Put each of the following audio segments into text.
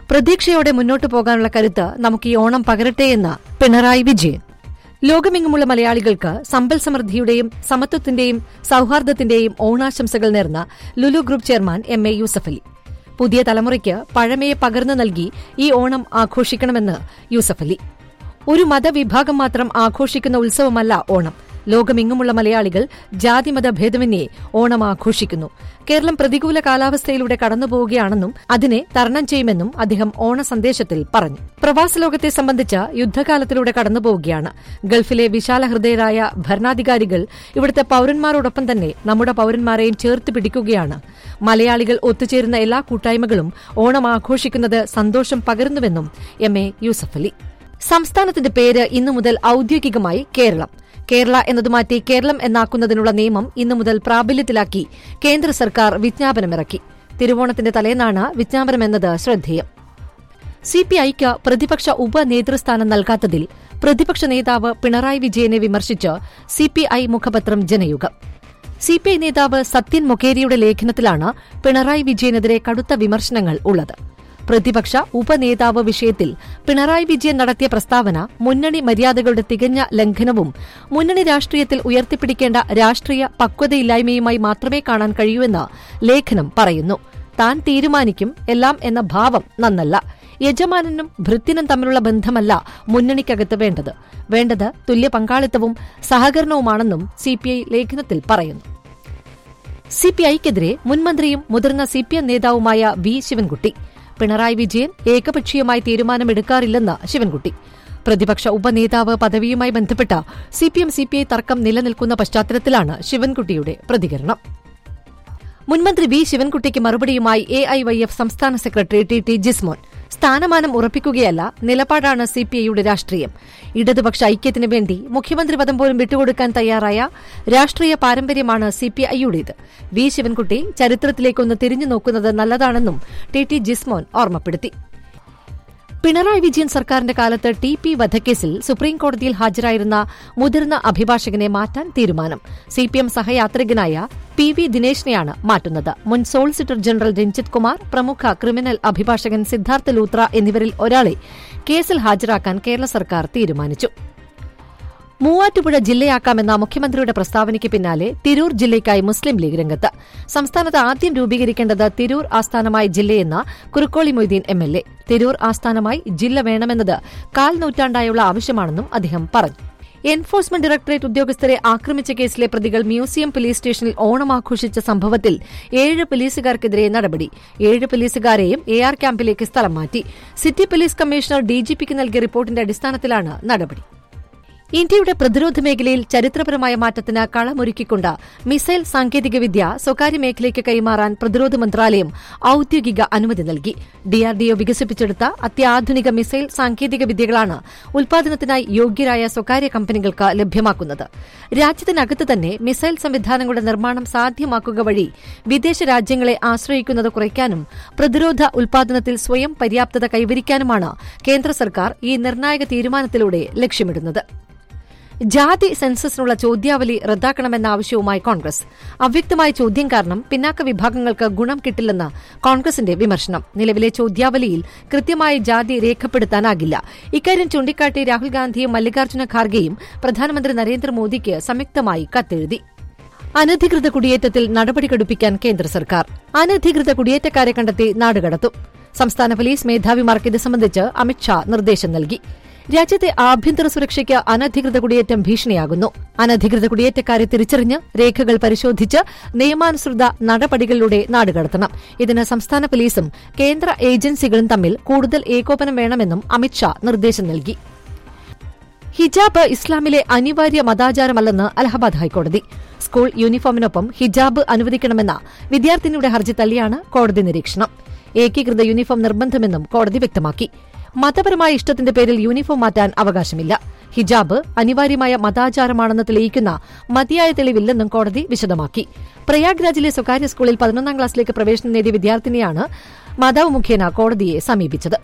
പ്രതീക്ഷയോടെ മുന്നോട്ടു പോകാനുള്ള കരുത്ത് നമുക്ക് ഈ ഓണം പകരട്ടെയെന്ന് പിണറായി വിജയൻ ലോകമെങ്ങുമുള്ള മലയാളികൾക്ക് സമ്പൽ സമൃദ്ധിയുടെയും സമത്വത്തിന്റെയും സൌഹാർദ്ദത്തിന്റെയും ഓണാശംസകൾ നേർന്ന Lulu group chairman M A Yusuffali പുതിയ തലമുറയ്ക്ക് പഴമയെ പകർന്നു നൽകി ഈ ഓണം ആഘോഷിക്കണമെന്ന് യൂസഫലി ഒരു മതവിഭാഗം മാത്രം ആഘോഷിക്കുന്ന ഉത്സവമല്ല ഓണം ലോകമെങ്ങുമുള്ള മലയാളികൾ ജാതിമത ഭേദമന്യേ ഓണം ആഘോഷിക്കുന്നു കേരളം പ്രതികൂല കാലാവസ്ഥയിലൂടെ കടന്നുപോവുകയാണെന്നും അതിനെ തരണം ചെയ്യുമെന്നും അദ്ദേഹം ഓണ സന്ദേശത്തിൽ പറഞ്ഞു പ്രവാസ ലോകത്തെ സംബന്ധിച്ച് യുദ്ധകാലത്തിലൂടെ കടന്നുപോവുകയാണ് ഗൾഫിലെ വിശാല ഹൃദയരായ ഭരണാധികാരികൾ ഇവിടുത്തെ പൌരന്മാരോടൊപ്പം തന്നെ നമ്മുടെ പൌരന്മാരെയും ചേർത്ത് പിടിക്കുകയാണ് മലയാളികൾ ഒത്തുചേരുന്ന എല്ലാ കൂട്ടായ്മകളും ഓണം ആഘോഷിക്കുന്നത് സന്തോഷം പകരുന്നുവെന്നും എം എ യൂസഫലി സംസ്ഥാനത്തിന്റെ പേര് ഇന്നു മുതൽ ഔദ്യോഗികമായി കേരളം കേരള എന്നത് മാറ്റി കേരളം എന്നാക്കുന്നതിനുള്ള നിയമം ഇന്നു മുതൽ പ്രാബല്യത്തിലാക്കി കേന്ദ്ര സർക്കാർ വിജ്ഞാപനമിറക്കി തിരുവോണത്തിന്റെ തലേന്നാണ് വിജ്ഞാപനമെന്നത് ശ്രദ്ധേയം സിപിഐക്ക് പ്രതിപക്ഷ ഉപനേതൃസ്ഥാനം നൽകാത്തതിൽ പ്രതിപക്ഷ നേതാവ് പിണറായി വിജയനെ വിമർശിച്ച് സിപിഐ മുഖപത്രം ജനയുഗം സിപിഐ നേതാവ് സത്യൻ മൊക്കേരിയുടെ ലേഖനത്തിലാണ് പിണറായി വിജയനെതിരെ കടുത്ത വിമർശനങ്ങൾ ഉള്ളത് പ്രതിപക്ഷ ഉപനേതാവ് വിഷയത്തിൽ പിണറായി വിജയൻ നടത്തിയ പ്രസ്താവന മുന്നണി മര്യാദകളുടെ തികഞ്ഞ ലംഘനവും മുന്നണി രാഷ്ട്രീയത്തിൽ ഉയർത്തിപ്പിടിക്കേണ്ട രാഷ്ട്രീയ പക്വതയില്ലായ്മയുമായി മാത്രമേ കാണാൻ കഴിയൂവെന്ന് ലേഖനം പറയുന്നു താൻ തീരുമാനിക്കും എല്ലാം എന്ന ഭാവം നന്നല്ല യജമാനനും ഭൃത്യനും തമ്മിലുള്ള ബന്ധമല്ല മുന്നണിക്കകത്ത് വേണ്ടത് വേണ്ടത് തുല്യ പങ്കാളിത്തവും സഹകരണവുമാണെന്നും സിപിഐ ലേഖനത്തിൽ പറയുന്നു സിപിഐക്കെതിരെ മുൻമന്ത്രിയും മുതിർന്ന സിപിഎം നേതാവുമായ വി ശിവൻകുട്ടി പിണറായി വിജയൻ ഏകപക്ഷീയമായി തീരുമാനമെടുക്കാറില്ലെന്ന് ശിവൻകുട്ടി പ്രതിപക്ഷ ഉപനേതാവ് പദവിയുമായി ബന്ധപ്പെട്ട സിപിഎം സിപിഐ തർക്കം നിലനിൽക്കുന്ന പശ്ചാത്തലത്തിലാണ് ശിവൻകുട്ടിയുടെ പ്രതികരണം മുൻമന്ത്രി വി ശിവൻകുട്ടിക്ക് മറുപടിയുമായി എ ഐ വൈ എഫ് സംസ്ഥാന സെക്രട്ടറി ടി ടി ജിസ്മോൻ സ്ഥാനമാനം ഉറപ്പിക്കുകയല്ല നിലപാടാണ് സിപിഐയുടെ രാഷ്ട്രീയം ഇടതുപക്ഷ ഐക്യത്തിനു വേണ്ടി മുഖ്യമന്ത്രി പദം പോലും വിട്ടുകൊടുക്കാൻ തയ്യാറായ രാഷ്ട്രീയ പാരമ്പര്യമാണ് സിപിഐയുടേത് വി ശിവൻകുട്ടി ചരിത്രത്തിലേക്കൊന്ന് തിരിഞ്ഞു നോക്കുന്നത് നല്ലതാണെന്നും ടി ടി ജിസ്മോൻ ഓർമ്മപ്പെടുത്തി പിണറായി വിജയൻ സർക്കാരിന്റെ കാലത്ത് ടി പി വധക്കേസിൽ സുപ്രീംകോടതിയിൽ ഹാജരായിരുന്ന മുതിർന്ന അഭിഭാഷകനെ മാറ്റാൻ തീരുമാനം സിപിഎം സഹയാത്രികനായ പി വി ദിനേശിനെയാണ് മാറ്റുന്നത് മുൻ സോളിസിറ്റർ ജനറൽ രഞ്ജിത് കുമാർ പ്രമുഖ ക്രിമിനൽ അഭിഭാഷകൻ സിദ്ധാർത്ഥ ലൂത്ര എന്നിവരിൽ ഒരാളെ കേസിൽ ഹാജരാക്കാൻ കേരള സർക്കാർ തീരുമാനിച്ചു മൂവാറ്റുപുഴ ജില്ലയാക്കാമെന്ന മുഖ്യമന്ത്രിയുടെ പ്രസ്താവനയ്ക്ക് പിന്നാലെ തിരൂർ ജില്ലയ്ക്കായി മുസ്ലിം ലീഗ് രംഗത്ത് സംസ്ഥാനത്ത് ആദ്യം രൂപീകരിക്കേണ്ടത് തിരൂർ ആസ്ഥാനമായി ജില്ലയെന്ന Kurukkoli Moideen M L A Tirur ആസ്ഥാനമായി ജില്ല വേണമെന്നത് കാൽ നൂറ്റാണ്ടായുള്ള ആവശ്യമാണെന്നും അദ്ദേഹം പറഞ്ഞു എൻഫോഴ്സ്മെന്റ് ഡയറക്ടറേറ്റ് ഉദ്യോഗസ്ഥരെ ആക്രമിച്ച കേസിലെ പ്രതികൾ മ്യൂസിയം പോലീസ് സ്റ്റേഷനിൽ ഓണം ആഘോഷിച്ച സംഭവത്തിൽ ഏഴ് പോലീസുകാർക്കെതിരെ നടപടി ഏഴ് പോലീസുകാരെയും എ ആർ ക്യാമ്പിലേക്ക് സ്ഥലം മാറ്റി സിറ്റി പോലീസ് കമ്മീഷണർ ഡിജിപിക്ക് നൽകിയ റിപ്പോർട്ടിന്റെ അടിസ്ഥാനത്തിലാണ് നടപടി ഇന്ത്യയുടെ പ്രതിരോധ മേഖലയിൽ ചരിത്രപരമായ മാറ്റത്തിന് കളമൊരുക്കിക്കൊണ്ട് മിസൈൽ സാങ്കേതികവിദ്യ സ്വകാര്യ മേഖലയ്ക്ക് കൈമാറാൻ പ്രതിരോധ മന്ത്രാലയം ഔദ്യോഗിക അനുമതി നൽകി ഡിആർഡിഒ വികസിപ്പിച്ചെടുത്ത അത്യാധുനിക മിസൈൽ സാങ്കേതികവിദ്യകളാണ് ഉൽപാദനത്തിനായി യോഗ്യരായ സ്വകാര്യ കമ്പനികൾക്ക് ലഭ്യമാക്കുന്നത് രാജ്യത്തിനകത്ത് തന്നെ മിസൈൽ സംവിധാനങ്ങളുടെ നിർമ്മാണം സാധ്യമാക്കുക വഴി വിദേശ രാജ്യങ്ങളെ ആശ്രയിക്കുന്നത് കുറയ്ക്കാനും പ്രതിരോധ ഉൽപാദനത്തിൽ സ്വയം പര്യാപ്തത കൈവരിക്കാനുമാണ് കേന്ദ്ര സർക്കാർ ഈ നിർണായക തീരുമാനത്തിലൂടെ ലക്ഷ്യമിടുന്നത് ജാതി സെൻസസിനുള്ള ചോദ്യാവലി റദ്ദാക്കണമെന്ന ആവശ്യവുമായി കോൺഗ്രസ് അവ്യക്തമായ ചോദ്യം കാരണം പിന്നാക്ക വിഭാഗങ്ങൾക്ക് ഗുണം കിട്ടില്ലെന്ന് കോൺഗ്രസിന്റെ വിമർശനം നിലവിലെ ചോദ്യാവലിയിൽ കൃത്യമായ ജാതി രേഖപ്പെടുത്താനാകില്ല ഇക്കാര്യം ചൂണ്ടിക്കാട്ടി രാഹുൽ ഗാന്ധിയും മല്ലികാർജ്ജുന ഖാർഗെയും പ്രധാനമന്ത്രി നരേന്ദ്രമോദിക്ക് സംയുക്തമായി കത്തെഴുതി അനധികൃത കുടിയേറ്റത്തിൽ നടപടി ഘടിപ്പിക്കാൻ കേന്ദ്ര സർക്കാർ അനധികൃത കുടിയേറ്റക്കാരെ കണ്ടെത്തി നാടുകടത്തും സംസ്ഥാന പോലീസ് മേധാവിമാർക്ക് ഇത് സംബന്ധിച്ച് അമിത്ഷാ നിർദ്ദേശം നൽകി രാജ്യത്തെ ആഭ്യന്തര സുരക്ഷയ്ക്ക് അനധികൃത കുടിയേറ്റം ഭീഷണിയാകുന്നു അനധികൃത കുടിയേറ്റക്കാരെ തിരിച്ചറിഞ്ഞ് രേഖകൾ പരിശോധിച്ച് നിയമാനുസൃത നടപടികളിലൂടെ നാടുകടത്തണം ഇതിന് സംസ്ഥാന പോലീസും കേന്ദ്ര ഏജൻസികളും തമ്മിൽ കൂടുതൽ ഏകോപനം വേണമെന്നും അമിത്ഷാ നിർദ്ദേശം നൽകി ഹിജാബ് ഇസ്ലാമിലെ അനിവാര്യ മതാചാരമല്ലെന്ന് അലഹബാദ് ഹൈക്കോടതി സ്കൂൾ യൂണിഫോമിനൊപ്പം ഹിജാബ് അനുവദിക്കണമെന്ന വിദ്യാർത്ഥിനിയുടെ ഹർജി തള്ളിയാണ് കോടതി നിരീക്ഷണം ഏകീകൃത യൂണിഫോം നിർബന്ധമെന്നും കോടതി വ്യക്തമാക്കി മതപരമായ ഇഷ്ടത്തിന്റെ പേരിൽ യൂണിഫോം മാറ്റാൻ അവകാശമില്ല ഹിജാബ് അനിവാര്യമായ മതാചാരമാണെന്ന് തെളിയിക്കുന്ന മതിയായ തെളിവില്ലെന്നും കോടതി വിശദമാക്കി പ്രയാഗ്രാജിലെ സ്വകാര്യ സ്കൂളിൽ പതിനൊന്നാം ക്ലാസ്സിലേക്ക് പ്രവേശനം നേടിയ വിദ്യാർത്ഥിനിയാണ് മാതാവ് മുഖേന കോടതിയെ സമീപിച്ചത്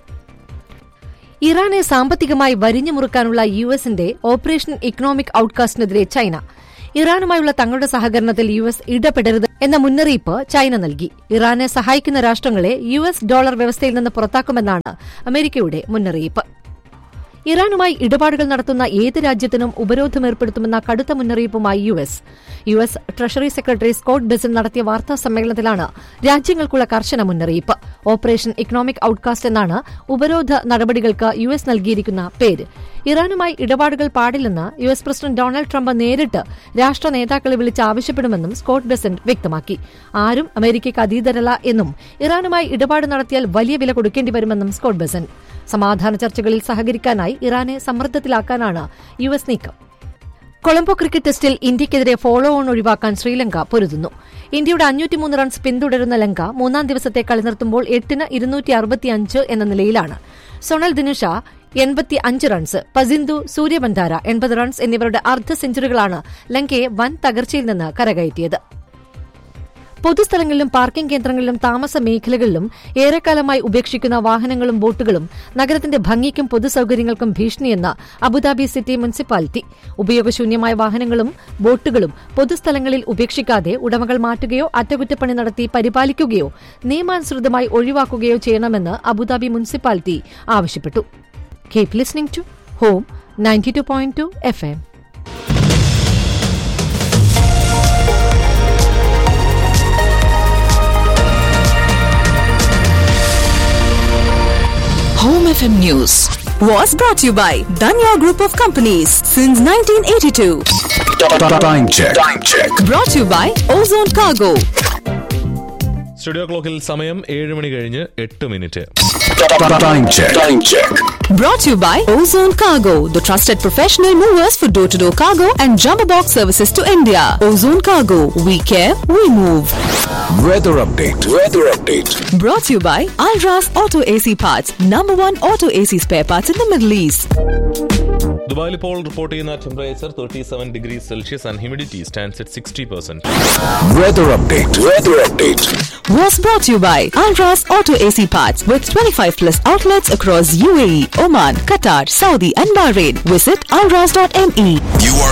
ഇറാനെ സാമ്പത്തികമായി വരിഞ്ഞു മുറുക്കാനുള്ള യു എസിന്റെ ഓപ്പറേഷൻ ഇക്കണോമിക് ഔട്ട്കാസ്റ്റിനെതിരെ ചൈന ഇറാനുമായുള്ള തങ്ങളുടെ സഹകരണത്തിൽ യു എസ് ഇടപെടരുത് എന്ന മുന്നറിയിപ്പ് ചൈന നൽകി ഇറാനെ സഹായിക്കുന്ന രാഷ്ട്രങ്ങളെ യു എസ് ഡോളർ വ്യവസ്ഥയിൽ നിന്ന് പുറത്താക്കുമെന്നാണ് അമേരിക്കയുടെ മുന്നറിയിപ്പ് ഇറാനുമായി ഇടപാടുകൾ നടത്തുന്ന ഏത് രാജ്യത്തിനും ഉപരോധം ഏർപ്പെടുത്തുമെന്ന കടുത്ത മുന്നറിയിപ്പുമായി U S U S treasury secretary Scott Bessent നടത്തിയ വാർത്താ സമ്മേളനത്തിലാണ് രാജ്യങ്ങൾക്കുള്ള കർശന മുന്നറിയിപ്പ് ഓപ്പറേഷൻ ഇക്കണോമിക് ഔട്ട്കാസ്റ്റ് എന്നാണ് ഉപരോധ നടപടികൾക്ക് യു എസ് നൽകിയിരിക്കുന്ന പേര് ഇറാനുമായി ഇടപാടുകൾ പാടില്ലെന്ന് U S president Donald Trump നേരിട്ട് രാഷ്ട്ര നേതാക്കളെ വിളിച്ച് ആവശ്യപ്പെടുമെന്നും സ്കോട്ട് ബെസന്റ് വ്യക്തമാക്കി ആരും അമേരിക്കയ്ക്ക് അതീതരല്ല എന്നും ഇറാനുമായി ഇടപാട് നടത്തിയാൽ വലിയ വില കൊടുക്കേണ്ടി വരുമെന്നും സ്കോട്ട് ബെസന്റ് സമാധാന ചർച്ചകളിൽ സഹകരിക്കാനായി ഇറാനെ സമ്മർദ്ദത്തിലാക്കാനാണ് യു എസ് നീക്കം കൊളംബോ ക്രിക്കറ്റ് ടെസ്റ്റിൽ ഇന്ത്യയ്ക്കെതിരെ ഫോളോ ഓൺ ഒഴിവാക്കാൻ ശ്രീലങ്ക പൊരുതുന്നു ഇന്ത്യയുടെ അഞ്ഞൂറ്റിമൂന്ന് റൺസ് പിന്തുടരുന്ന ലങ്ക മൂന്നാം ദിവസത്തെ കളി നിർത്തുമ്പോൾ എട്ടിന് ഇരുന്നൂറ്റി അറുപത്തിയഞ്ച് എന്ന നിലയിലാണ് സൊണൽ ദിനുഷ എൺപത്തി അഞ്ച് റൺസ് പസിന്ദു സൂര്യബന്ധാര എൺപത് റൺസ് എന്നിവരുടെ അർദ്ധ സെഞ്ചുറികളാണ് ലങ്കയെ വൻ തകർച്ചയിൽ നിന്ന് കരകയറ്റിയത് പൊതുസ്ഥലങ്ങളിലും പാർക്കിംഗ് കേന്ദ്രങ്ങളിലും താമസ മേഖലകളിലും ഏറെക്കാലമായി ഉപേക്ഷിക്കുന്ന വാഹനങ്ങളും ബോട്ടുകളും നഗരത്തിന്റെ ഭംഗിക്കും പൊതുസൌകര്യങ്ങൾക്കും ഭീഷണിയെന്ന് അബുദാബി സിറ്റി മുനിസിപ്പാലിറ്റി ഉപയോഗശൂന്യമായ വാഹനങ്ങളും ബോട്ടുകളും പൊതുസ്ഥലങ്ങളിൽ ഉപേക്ഷിക്കാതെ ഉടമകൾ മാറ്റുകയോ അറ്റകുറ്റപ്പണി നടത്തി പരിപാലിക്കുകയോ നിയമാനുസൃതമായി ഒഴിവാക്കുകയോ ചെയ്യണമെന്ന് അബുദാബി മുനിസിപ്പാലിറ്റി ആവശ്യപ്പെട്ടു keep listening to home ninety two point two F M Home FM News was brought to you by Danya Group of Companies since 1982. Time check. Time check. Brought to you by Ozone Cargo. Studio ക്ലോക്കിൽ സമയം ഏഴ് മണി കഴിഞ്ഞ് എട്ട് minute Time check. Time check. Brought to you by Ozone Cargo, the trusted professional movers for door to door cargo and jumbo box services to India. Ozone Cargo, we care, we move. Weather update. Weather update. Brought to you by Alras Auto AC Parts, number one auto AC spare parts in the Middle East. ദുബായിൽ ഇപ്പോൾ report ചെയ്യുന്ന temperature thirty seven degree Celsius and humidity stands at sixty percent Weather update. Weather update. Was brought to you by Alras Auto AC Parts with 25 plus outlets across UAE, Oman, Qatar, Saudi, and Bahrain. Visit alras.me. You are